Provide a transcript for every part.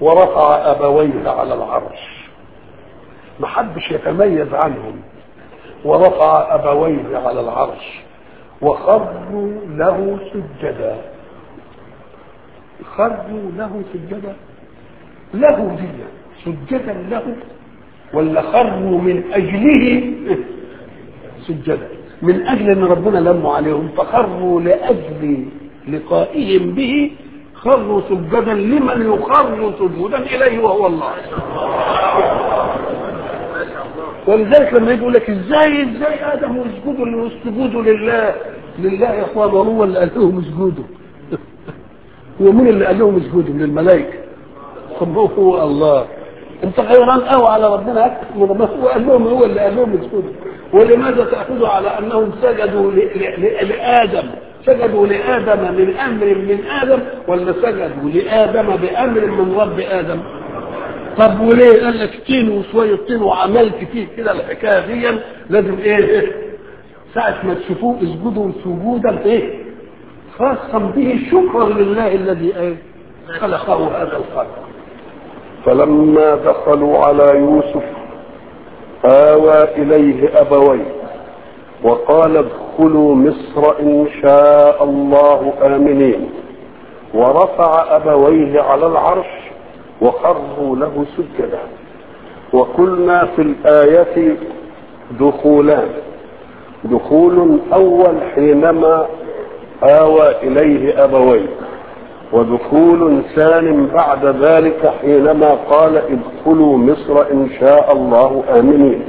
ورفع أبويه على العرش ما حدش يتميز عنهم ورفع أبويه على العرش وخروا له سجدا خروا له سجدا له دي سجدا له ولا خروا من أجله سجدا من أجل أن ربنا لموا عليهم فخروا لأجل لقائهم به خروا سجدا لمن يخر سجودا إليه وهو الله ولذلك لما يجي يقول لك ازاي ازاي ادم يسجدوا يسجدوا لله لله يا اخوان هو اللي قال لهم اسجدوا هو مين اللي قال لهم اسجدوا للملائكه طب هو الله انت غيران قوي على ربنا اكثر من ربنا هو قال لهم هو اللي قال لهم اسجدوا ولماذا تاخذوا على انهم سجدوا ل- ل- ل- لادم سجدوا لادم من امر من ادم ولا سجدوا لادم بامر من رب ادم طب وليه قال لك طين وشويه طين وعملت فيه كده الحكايه دي لازم ايه, إيه؟ ساعه ما تشوفوه اسجدوا سجودا ايه خاصا به شكرا لله الذي ايه خلقه هذا الخلق فلما دخلوا على يوسف آوى إليه أبويه وقال ادخلوا مصر إن شاء الله آمنين ورفع أبويه على العرش وخروا له سجدا وقلنا في الآية دخولان دخول أول حينما آوى إليه أبويه ودخول ثان بعد ذلك حينما قال ادخلوا مصر ان شاء الله امنين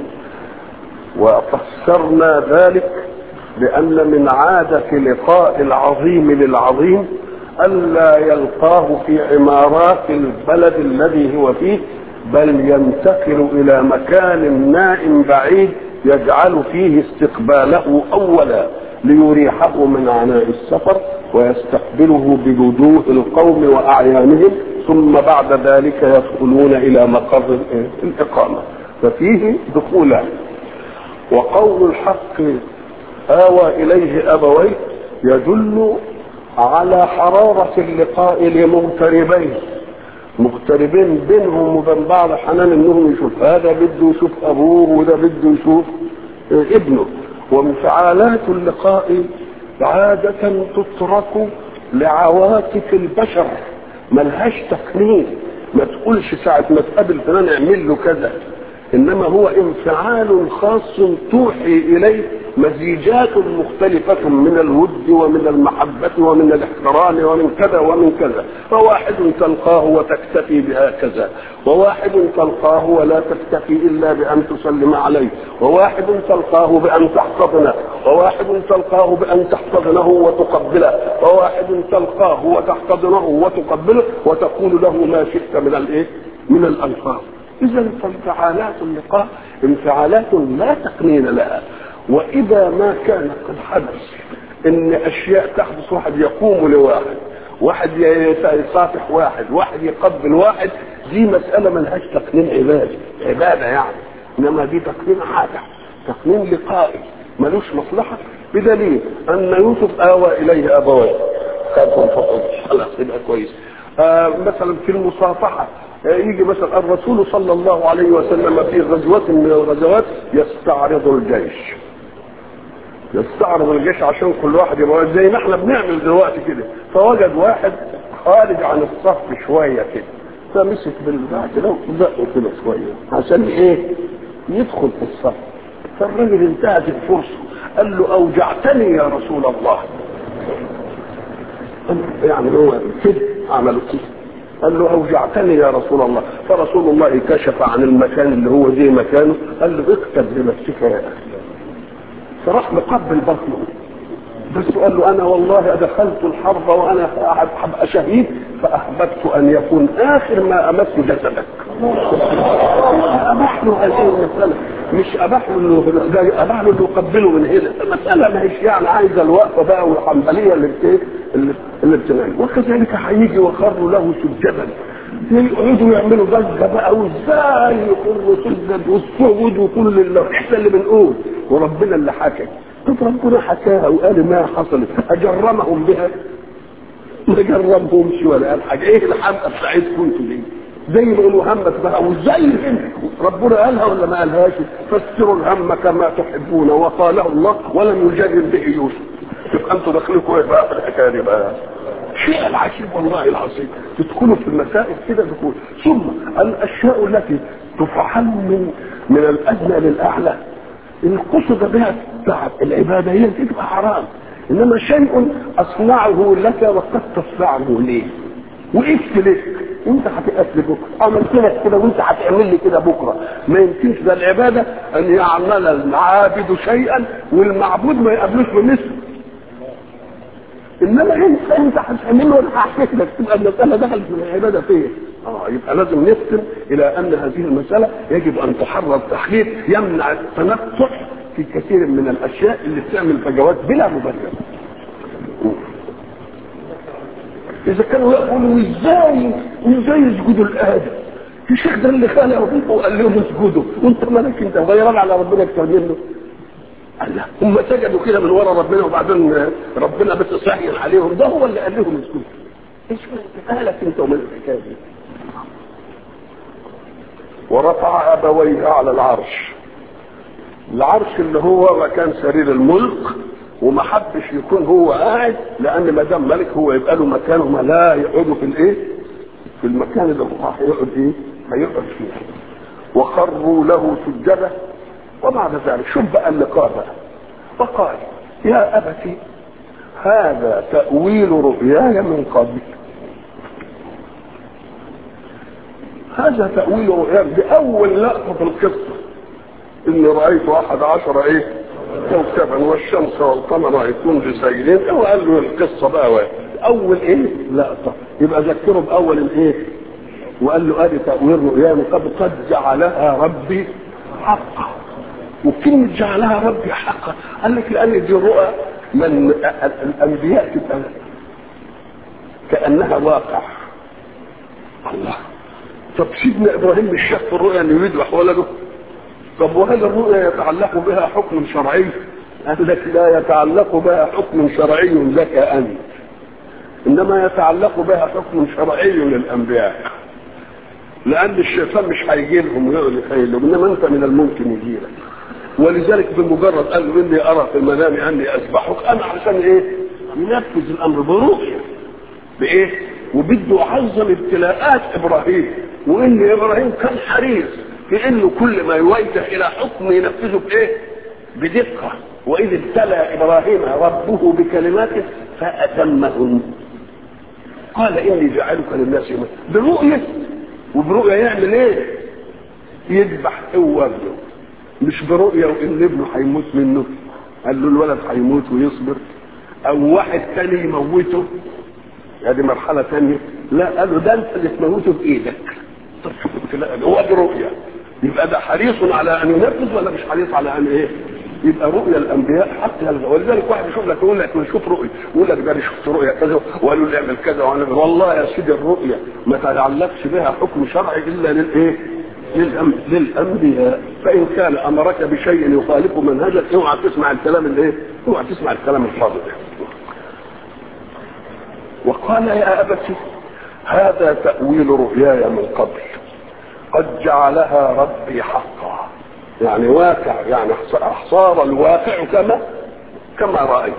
وفسرنا ذلك بان من عاده لقاء العظيم للعظيم الا يلقاه في عمارات البلد الذي هو فيه بل ينتقل الى مكان نائم بعيد يجعل فيه استقباله اولا ليريحه من عناء السفر ويستقبله بوجوه القوم واعيانهم ثم بعد ذلك يدخلون الى مقر الاقامه ففيه دخولان وقول الحق آوى إليه أبويه يدل على حرارة اللقاء لمغتربين مغتربين بينهم وبين بعض حنان انهم يشوف هذا بده يشوف ابوه وده بده يشوف ابنه وانفعالات اللقاء عادة تترك لعواطف البشر ملهاش تقنين ما تقولش ساعة ما تقابل فلان اعمل له كذا انما هو انفعال خاص توحي اليه مزيجات مختلفة من الود ومن المحبة ومن الاحترام ومن كذا ومن كذا فواحد تلقاه وتكتفي بهكذا وواحد تلقاه ولا تكتفي إلا بأن تسلم عليه وواحد تلقاه بأن تحتضنه وواحد تلقاه بأن تحتضنه وتقبله وواحد تلقاه وتحتضنه وتقبله وتقول له ما شئت من الايه من الألفاظ إذا فانفعالات اللقاء انفعالات لا تقنين لها وإذا ما كان قد حدث إن أشياء تحدث واحد يقوم لواحد واحد يصافح واحد واحد يقبل واحد دي مسألة ملهاش تقنين عبادي عبادة يعني إنما دي تقنين عادة تقنين لقائي ملوش مصلحة بدليل أن يوسف آوى إليه أبويه خافوا فقط خلاص يبقى كويس آه مثلا في المصافحة يجي مثلا الرسول صلى الله عليه وسلم في غزوة من الغزوات يستعرض الجيش يستعرض الجيش عشان كل واحد يبقى زي ما احنا بنعمل دلوقتي كده فوجد واحد خارج عن الصف شوية كده فمسك بالبتاع كده وزقه كده شوية عشان ايه يدخل في الصف فالراجل انتهت الفرصة قال له اوجعتني يا رسول الله يعني هو كده عملوا كده قال له اوجعتني يا رسول الله فرسول الله كشف عن المكان اللي هو زي مكانه قال له اكتب لنفسك يا اخي فراح مقبل بطنه بس قال له انا والله دخلت الحرب وانا ابقى شهيد فاحببت ان يكون اخر ما امس جسدك اباح له هذه المساله مش اباح له انه ده اباح له انه يقبله من هنا المساله ما هيش يعني عايزه الوقفه بقى والحنبليه اللي بت اللي اللي بتنام وكذلك هيجي وخروا له سجدا يقعدوا يعملوا ضجه بقى وازاي يقولوا سجد والسجود وكل اللي احنا اللي بنقول وربنا اللي حكى طب ربنا حكاها وقال ما حصلت اجرمهم بها ما جرمهمش ولا قال حاجه ايه الحمقى بتاعتكم انتوا دي زي ما يقولوا همك بقى وازاي الهم ربنا قالها ولا ما قالهاش فسروا الهم كما تحبون وقاله الله ولم يجرم به يوسف يبقى انتوا داخلكم ايه بقى في الحكايه دي بقى شيء العجيب والله العظيم تدخلوا في المسائل كده تقول ثم الاشياء التي تفعل من من الادنى للاعلى ان قصد بها التعب العباديات دي تبقى حرام انما شيء اصنعه لك وقد تصنعه ليه وقفت لك انت هتقف لي بكره عملت لك كده وانت هتعمل لي كده بكره ما يمكنش ده العباده ان يعمل العابد شيئا والمعبود ما يقابلوش بمثله انما انت انت هتعمل له وانا هحكي لك تبقى المساله دخلت من العباده فين؟ اه يبقى لازم نفهم الى ان هذه المساله يجب ان تحرر تحرير يمنع التنطع في كثير من الاشياء اللي بتعمل فجوات بلا مبرر. اذا كانوا يقولوا ازاي ازاي يسجدوا لادم؟ الشيخ ده اللي خلقه وقال لهم اسجدوا وانت مالك انت غيران على ربنا اكتر منه الله هم سجدوا كده من ورا ربنا وبعدين ربنا بس صحيح عليهم ده هو اللي قال لهم اسكتوا ايش مالك انت ومن الحكايه دي ورفع ابويه على العرش العرش اللي هو مكان سرير الملك وما حبش يكون هو قاعد لان ما دام ملك هو يبقى له مكان وما لا يقعدوا في الايه؟ في المكان اللي هو هيقعد ايه؟ هيقعد فيه وخروا له سجده وبعد ذلك شوف بقى اللقاء بقى فقال يا أبت هذا تأويل رؤياي من قبل هذا تأويل رؤياي بأول لقطة في القصة إني رأيت أحد عشر إيه كوكبا والشمس والقمر رأيتهم بسيرين وقال له القصة بقى أول إيه لقطة يبقى ذكره بأول الإيه وقال له ادي تأويل رؤياي من قبل قد جعلها ربي حقا وكلمة جعلها ربي حقا قال لك لأن دي رؤى من الأنبياء تبقى كأنها واقع الله طب سيدنا إبراهيم مش شاف في الرؤيا أنه يذبح ولده طب وهل الرؤيا يتعلق بها حكم شرعي؟ قال لك لا يتعلق بها حكم شرعي لك أنت إنما يتعلق بها حكم شرعي للأنبياء لأن الشيطان مش هيجي لهم ويقعد يخيلهم إنما أنت من الممكن يجي لك ولذلك بمجرد قال له اني ارى في المنام اني اذبحك انا علشان ايه؟ ينفذ الامر برؤيه بايه؟ وبده يعظم ابتلاءات ابراهيم وان ابراهيم كان حريص في انه كل ما يوجه الى حكم ينفذه بايه؟ بدقه واذ ابتلى ابراهيم ربه بكلمات فاتمهن قال اني جاعلك للناس إماما برؤيه وبرؤيه يعمل ايه؟ يذبح هو ابنه مش برؤية وإن ابنه هيموت منه قال له الولد هيموت ويصبر أو واحد تاني يموته هذه مرحلة تانية لا قال له ده أنت اللي تموته بإيدك طب شوف لا هو برؤية يبقى ده حريص على أن ينفذ ولا مش حريص على أن إيه؟ يبقى رؤيا الانبياء حتى هذا ولذلك واحد يشوف لك يقول لك نشوف رؤيا يقول لك ده انا شفت رؤيا كذا وقالوا لي اعمل كذا وانا والله يا سيدي الرؤيا ما تعلقش بها حكم شرعي الا للايه؟ للانبياء فان كان امرك بشيء يخالف منهجك اوعى تسمع الكلام الايه؟ اوعى تسمع الكلام الفاضل وقال يا ابت هذا تاويل رؤياي من قبل قد جعلها ربي حقا يعني واقع يعني صار الواقع كما كما رايت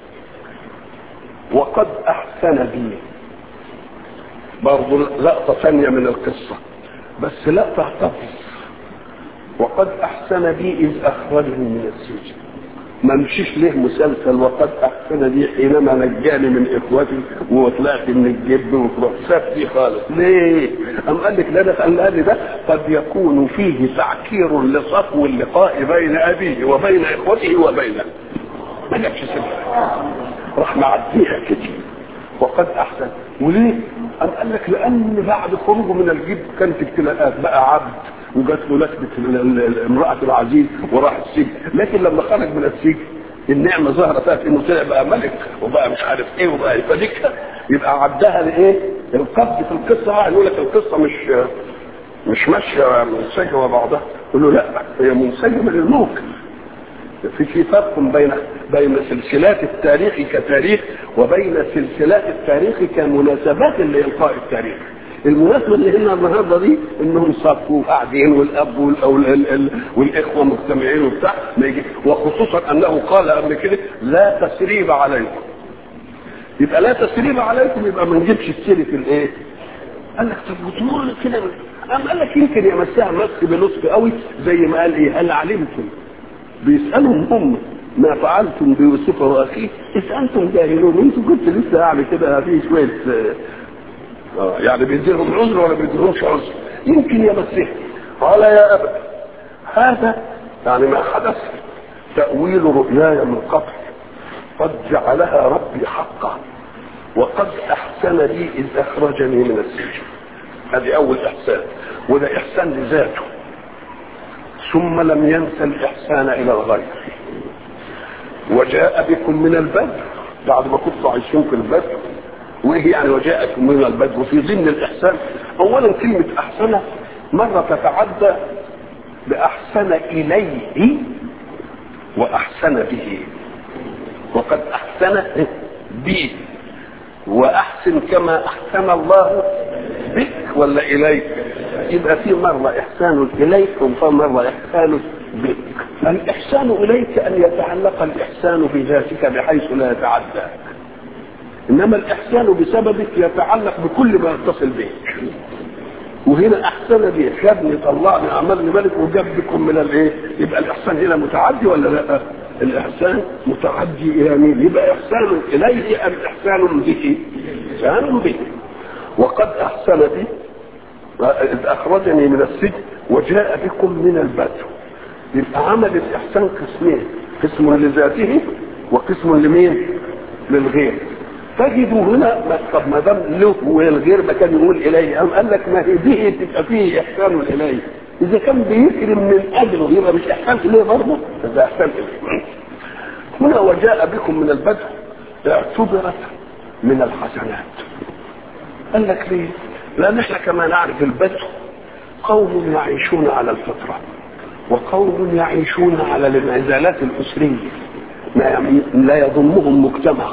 وقد احسن بي برضو لقطه ثانيه من القصه بس لا تعتقد وقد احسن بي اذ اخرجني من السجن ما مشيش ليه مسلسل وقد احسن بي حينما نجاني من اخوتي وطلعت من الجب وطلعت سابتي خالص ليه؟ ام قال لك لا ده قال لي ده قد يكون فيه تعكير لصفو اللقاء بين ابيه وبين اخوته وبينه ما جابش سبب راح معديها كده وقد احسن وليه؟ أم قال لك لأن بعد خروجه من الجيب كانت ابتلاءات بقى عبد وجات له لكنة امرأة العزيز وراح السجن لكن لما خرج من السجن النعمة ظهرت فيها انه طلع بقى ملك وبقى مش عارف ايه وبقى فديك يبقى عدها لايه؟ القبض في القصة يقول لك القصة مش مش ماشية منسجمة بعضها يقول له لا هي منسجمة للممكن في في فرق بين بين سلسلات التاريخ كتاريخ وبين سلسلات التاريخ كمناسبات لإلقاء التاريخ المناسبه اللي هنا النهارده دي انهم صفوا قاعدين والاب وال- والاخوه مجتمعين وبتاع ما يجي وخصوصا انه قال قبل كده لا تسريب عليكم يبقى لا تسريب عليكم يبقى ما نجيبش السيره في الايه؟ قال لك طب وتمر كده قام قال لك يمكن يمسها مس بلطف قوي زي ما قال ايه هل علمتم بيسالهم هم ما فعلتم بيوسف واخيه اذ انتم جاهلون انتم كنت لسه قاعد كده في شويه آه يعني بيديهم عذر ولا بيديهمش عذر يمكن يمسهم قال يا ابا هذا يعني ما حدث تاويل رؤياي من قبل قد جعلها ربي حقا وقد احسن لي اذ اخرجني من السجن هذه اول احسان وده احسان لذاته ثم لم ينسى الاحسان الى الغير وجاء بكم من البدر بعد ما كنتوا عايشين في البدر وايه يعني وجاءكم من البدر وفي ضمن الاحسان اولا كلمه احسن مره تتعدى باحسن اليه واحسن به وقد احسن بي واحسن كما احسن الله بك ولا اليك يبقى في مره احسان اليك ومره احسان بك الاحسان اليك ان يتعلق الاحسان بذاتك بحيث لا يتعداك انما الاحسان بسببك يتعلق بكل ما يتصل بك وهنا احسن بي خدني طلعني عملني ملك وجاب بكم من الايه يبقى الاحسان هنا متعدي ولا لا الاحسان متعدي الى مين يبقى احسان اليه ام احسان به احسان به وقد احسن بي اذ اخرجني من السجن وجاء بكم من البدر يبقى عمل الاحسان قسمين قسم لذاته وقسم لمين للغير تجدوا هنا ما- طب ما دام له والغير ما كان يقول اليه قام قال لك ما هي دي تبقى فيه احسان اليه اذا كان بيكرم من اجله يبقى مش احسان اليه برضه ده احسان اليه هنا وجاء بكم من البدء اعتبرت من الحسنات قال لك ليه؟ لان احنا كما نعرف البدء قوم يعيشون على الفطره وقوم يعيشون على الانعزالات الاسريه ما يعني لا يضمهم مجتمع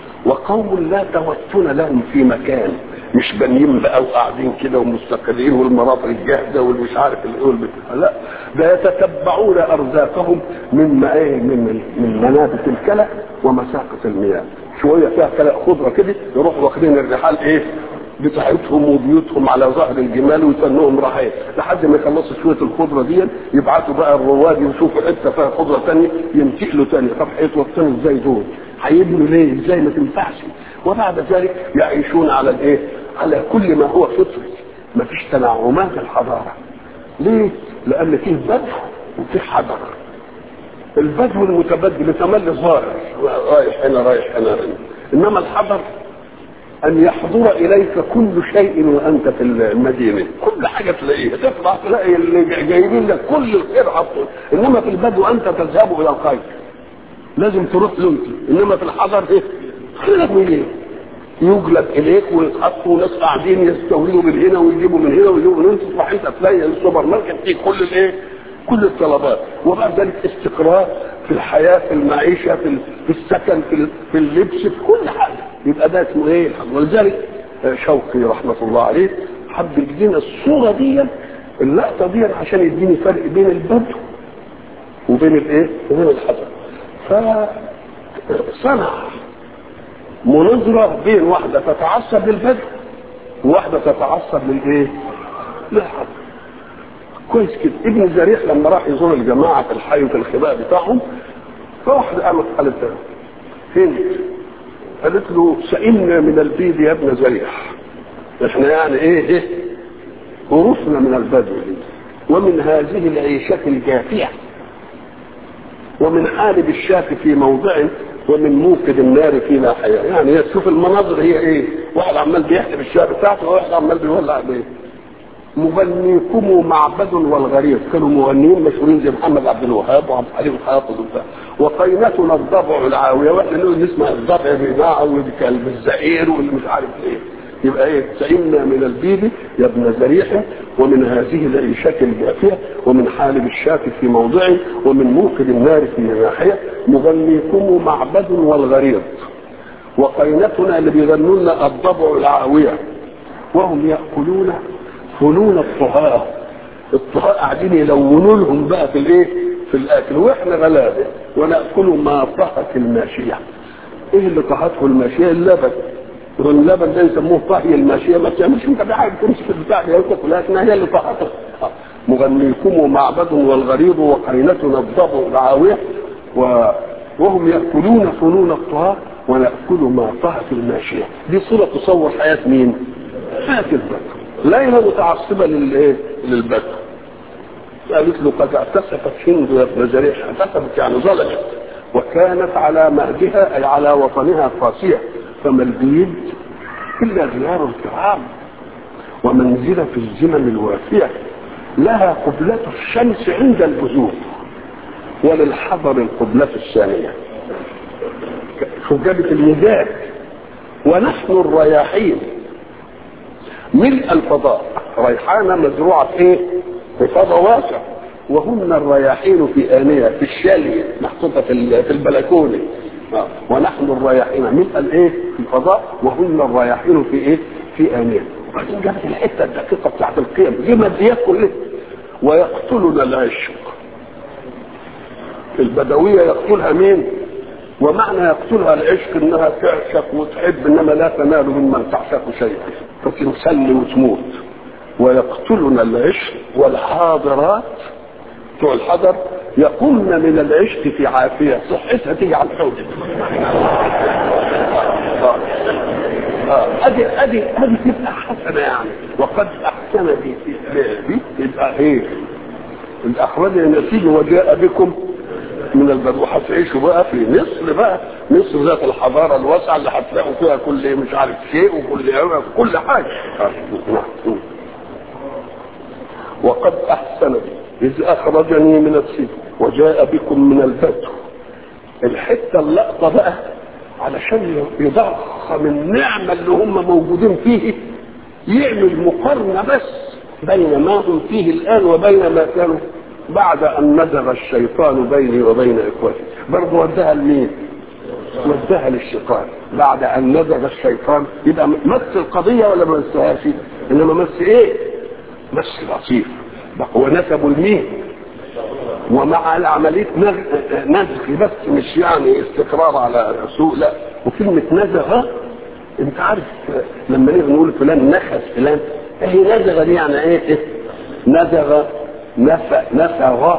وقوم لا توطن لهم في مكان مش بانيين بقى وقاعدين كده ومستقرين والمرافق جاهزه والمش عارف الايه والبتاع لا ده يتتبعون ارزاقهم من ما ايه من من منابت الكلى ومساقط المياه شويه فيها كلى خضره كده يروحوا واخدين الرحال ايه بتاعتهم وبيوتهم على ظهر الجمال ويتنوهم رحيل لحد ما يخلصوا شويه الخضره دي يبعتوا بقى الرواد يشوفوا حته فيها خضره ثانيه ينتقلوا ثاني طب هيتوطنوا ازاي دول؟ هيبنوا ليه؟ ازاي ما تنفعش؟ وبعد ذلك يعيشون على الايه؟ على كل ما هو فطري ما فيش تنعمات الحضاره ليه؟ لان فيه بدو وفيه حضر البدو المتبدل يتملي ظاهر رايح هنا رايح هنا انما الحضر ان يحضر اليك كل شيء وانت في المدينه كل حاجه تلاقيها تطلع تلاقي اللي جايبين لك كل الخير حطه انما في البدو انت تذهب الى الخير لازم تروح له انت انما في الحضر ايه خيرك من ايه يجلب اليك ويتحطوا ناس قاعدين يستوردوا من هنا ويجيبوا من هنا ويجيبوا من هنا تصبح انت تلاقي السوبر ماركت فيه كل الايه كل الطلبات وبعد ذلك استقرار في الحياه في المعيشه في ال- في السكن في ال- في اللبس في كل حاجه يبقى ده اسمه ايه الحمد ولذلك آه، شوقي رحمه الله عليه حب يدينا الصوره دي اللقطه دي عشان يديني فرق بين البدو وبين الايه وبين الحضر فصنع مناظره بين واحده تتعصب للبدو وواحده تتعصب للايه للحضر كويس كده ابن زريح لما راح يزور الجماعه في الحي وفي الخباء بتاعهم فواحده قامت قالت له فين قالت له سئمنا من البيض يا ابن زريح احنا يعني ايه ايه ورثنا من البدو ومن هذه العيشة الجافية ومن حالب الشاة في موضع ومن موقد النار في لا حياة يعني تشوف المناظر هي ايه واحد عمال بيحلب الشاة بتاعته وواحد عمال بيولع بيه مغنيكم معبد والغريب كانوا مغنيين مشهورين زي محمد عبد الوهاب وعبد الحليم حافظ وبتاع وقينتنا الضبع العاويه واحنا نقول نسمع الضبع بيناع والكلب الزئير واللي مش عارف ايه يبقى ايه سئمنا من البيض يا ابن زريح ومن هذه العيشة الجافية ومن حالب الشاة في موضع ومن موقد النار في ناحية مغنيكم معبد والغريض وقينتنا اللي بيغنوا لنا الضبع العاوية وهم ياكلون فنون الطهاه الطهاه قاعدين يلونوا لهم بقى في الايه في الاكل واحنا غلابه وناكل ما طهت الماشيه ايه اللي طهته الماشيه اللبن واللبن ده يسموه طهي الماشيه ما تعملش انت بحاجه تمسك البتاع دي وتاكل لكن هي اللي طهته مغنيكم معبد والغريض وقرينتنا الضب العاويه و... وهم ياكلون فنون الطهاه وناكل ما طهت الماشيه دي صوره تصور حياه مين؟ حياه البدر ليله متعصبه للايه؟ للبدر قالت له قد اعتسفت هند يا ابن جريح اعتسفت يعني ظلمت وكانت على مهدها اي على وطنها قاسيه فما البيد الا ديار الكرام ومنزله في الزمن الوافيه لها قبلة الشمس عند البذور وللحضر القبلة الثانية شوف جابت الميزان ونحن الرياحين ملء الفضاء ريحانة مزروعة في ايه؟ في فضاء واسع وهن الرياحين في آنية في الشالية محطوطة في في البلكونة ونحن الرياحين ملء الايه؟ في الفضاء وهن الرياحين في ايه؟ في آنية وبعدين جابت الحتة الدقيقة بتاعت القيم دي ماديات كلها ويقتلنا العشق البدوية يقتلها مين ومعنى يقتلها العشق انها تعشق وتحب انما لا تنال ممن تعشق شيئا فتنسل وتموت ويقتلنا العشق والحاضرات بتوع الحضر يقومن من العشق في عافية صحتها تيجي على الحوض ادي ادي ادي تبقى حسنه يعني وقد احسن بي بي يبقى ايه الاخراج النتيجه وجاء بكم من البدو هتعيشوا بقى في مصر بقى مصر ذات الحضاره الواسعه اللي هتلاقوا فيها كل مش عارف شيء وكل كل حاجه وقد احسن بي اذ اخرجني من السجن وجاء بكم من البدو الحته اللقطه بقى علشان يضخم النعمة اللي هم موجودين فيه يعمل مقارنة بس بين ما هم فيه الآن وبين ما كانوا بعد أن نزغ الشيطان بيني وبين إخوتي برضه ودها لمين؟ ودها للشيطان بعد أن نزغ الشيطان يبقى مس القضية ولا ما مسهاش؟ إنما مس إيه؟ مس لطيف هو نسبه لمين؟ ومع العملية نزغ بس مش يعني استقرار على سوء لا وكلمة نزغ انت عارف لما نيجي نقول فلان نخس فلان هي نزغ دي يعني ايه نزغ نفى نفغ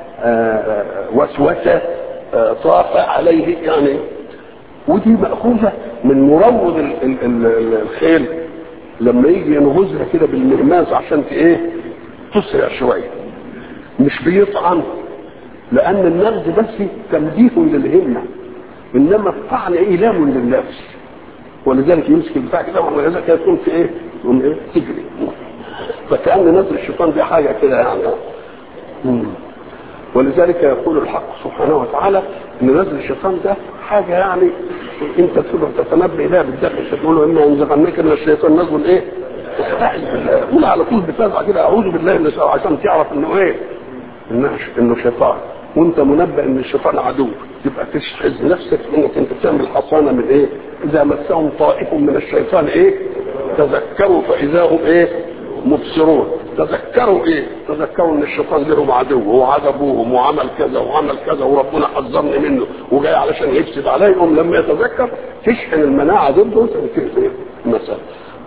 وسوسة طاف عليه يعني ودي مأخوذة من مروض ال ال ال الخيل لما يجي ينغزها كده بالمغماز عشان ايه تسرع شويه مش بيطعن لان النغز بس تنبيه للهمه انما الطعن ايلام للنفس ولذلك يمسك البتاع كده ولذلك يكون في ايه؟ يقوم ايه؟ تجري فكان نزل الشيطان دي حاجه كده يعني مم. ولذلك يقول الحق سبحانه وتعالى ان نزل الشيطان ده حاجه يعني انت تقدر تتنبه لها بالداخل تقول له اما ينزغنك من الشيطان نزل ايه؟ استعذ بالله قول على طول بفزع كده اعوذ بالله من الشيطان عشان تعرف انه ايه؟ انه انه شيطان وانت منبه ان الشيطان عدو تبقى تشحذ نفسك انك انت تعمل حصانه من ايه؟ اذا مسهم طائف من الشيطان ايه؟ تذكروا فاذا هم ايه؟ مبصرون تذكروا ايه؟ تذكروا ان الشيطان لهم عدو وعذبوهم وعمل كذا وعمل كذا وربنا حذرني منه وجاي علشان يفسد عليهم لما يتذكر تشحن المناعه ضده تنتهي المساله.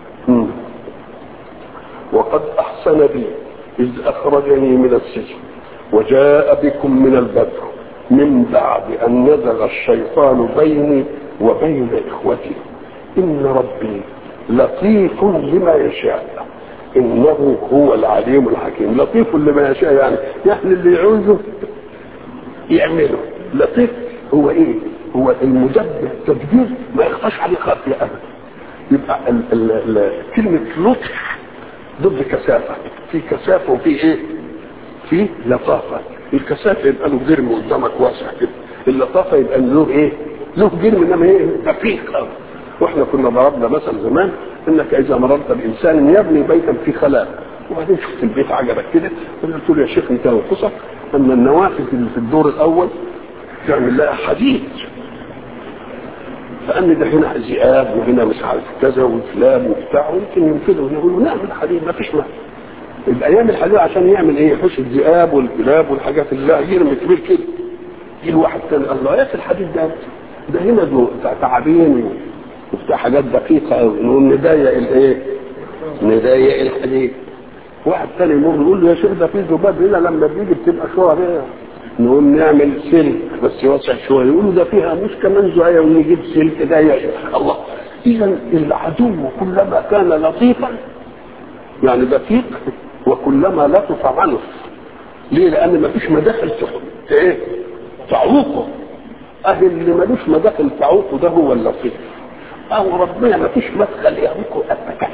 وقد احسن بي اذ اخرجني من السجن وجاء بكم من البدر من بعد ان نزغ الشيطان بيني وبين اخوتي ان ربي لطيف لما يشاء انه هو العليم الحكيم لطيف لما يشاء يعني يعني اللي يعوزه يعمله لطيف هو ايه هو المدبر تدبير ما يخفاش عليه خافيه ابدا يبقى ال ال ال كلمه لطف ضد كثافه في كثافه وفي ايه في لطافه الكثافه يبقى له جرم قدامك واسع كده اللطافه يبقى له ايه له جرم انما ايه دقيق قوي واحنا كنا ضربنا مثل زمان انك اذا مررت بانسان يبني بيتا في خلاء وبعدين شفت البيت عجبك كده قلت له يا شيخ انت وقصك ان النوافذ اللي في الدور الاول تعمل لها حديد لان ده هنا ذئاب وهنا مش عارف كذا وكلاب وبتاع ويمكن ينفذوا يقولوا نعمل حديد ما فيش مانع الايام الحديد عشان يعمل ايه يحوش الذئاب والكلاب والحاجات اللي لا يرمي كبير كده يجي الواحد تاني الله يا اخي الحديد ده ده هنا دو بتاع تعابين وبتاع حاجات دقيقه قوي نقوم نضيق الايه؟ نضيق الحديد واحد تاني يمر يقول له يا شيخ ده في ذباب هنا لما بيجي بتبقى شويه نقوم نعمل سلك بس واسع شويه يقولوا ده فيها مش كمان زوايا ونجيب سلك ده يا الله اذا العدو كلما كان لطيفا يعني دقيق وكلما لطف عنف ليه؟ لان ما فيش مداخل ت- ايه؟ تعوقه اهل اللي ملوش مداخل تعوقه ده هو اللطيف او ربنا ما فيش مدخل يعوقه ابدا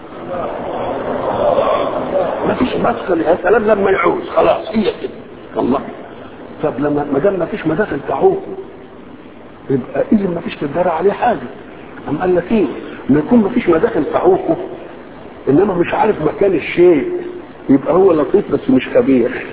ما فيش مدخل يا سلام لما يعوز خلاص هي كده الله طب لما ما دام ما فيش مداخل تعوقه يبقى اذا ما فيش تدار عليه حاجه أم قال لك ايه؟ ما يكون ما فيش مداخل تعوقه انما مش عارف مكان الشيء يبقى هو لطيف بس مش خبير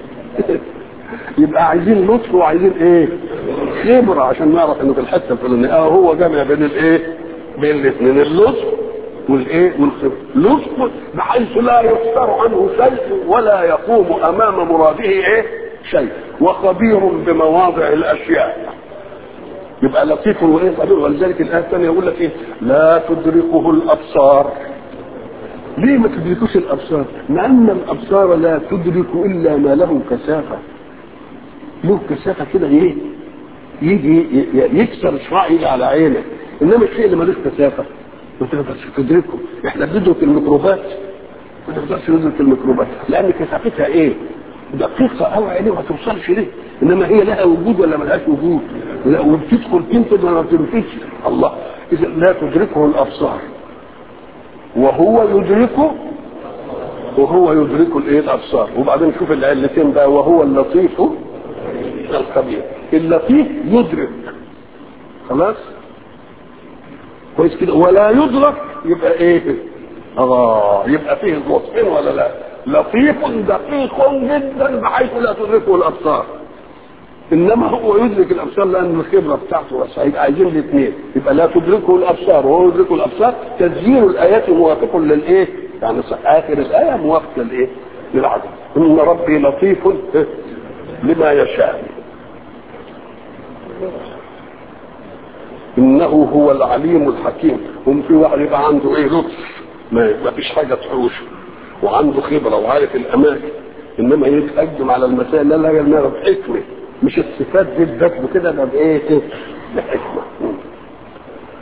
يبقى عايزين لطف وعايزين ايه؟ خبره عشان نعرف انه في الحته الفلانيه اه هو جامع بين الايه؟ بين الاثنين اللطف والايه؟ والخبره لطف بحيث لا يفتر عنه شيء ولا يقوم امام مراده ايه؟ شيء وخبير بمواضع الاشياء يبقى لطيف وايه خبير ولذلك الايه الثانيه يقول لك ايه؟ لا تدركه الابصار ليه ما تدركوش الابصار؟ لان الابصار لا تدرك الا ما له كثافه. له كثافه كده ايه؟ يجي ي- ي- يكسر شعاع يجي على عينك، انما الشيء اللي ملوش كثافه ما تقدرش تدركه، احنا بندرك الميكروبات ما تقدرش ندرك الميكروبات، لان كثافتها ايه؟ دقيقة قوي عينيه ما توصلش ليه؟ انما هي لها وجود ولا ملهاش وجود؟ لا وبتدخل تنفذ ولا ما بتنفذش؟ الله اذا لا تدركه الابصار وهو يدركه وهو يدرك الايه الابصار وبعدين نشوف العلتين بقى وهو اللطيف الخبير اللطيف يدرك خلاص كويس كده ولا يدرك يبقى ايه اه يبقى فيه لطفين ولا لا لطيف دقيق جدا بحيث لا تدركه الابصار انما هو يدرك الابصار لان الخبره بتاعته بس هيبقى عايزين الاثنين يبقى لا تدركه الابصار وهو يدركه الابصار تسجيل الايات موافق للايه؟ يعني صح اخر الايه موافق للايه؟ للعدل ان ربي لطيف لما يشاء انه هو العليم الحكيم هم في واحد يبقى عنده ايه لطف ما ما فيش حاجه تحوشه وعنده خبره وعارف الاماكن انما يتقدم على المسائل لا لا نعرف حكمه مش الصفات دي بس كده ده بايه؟ بحكمه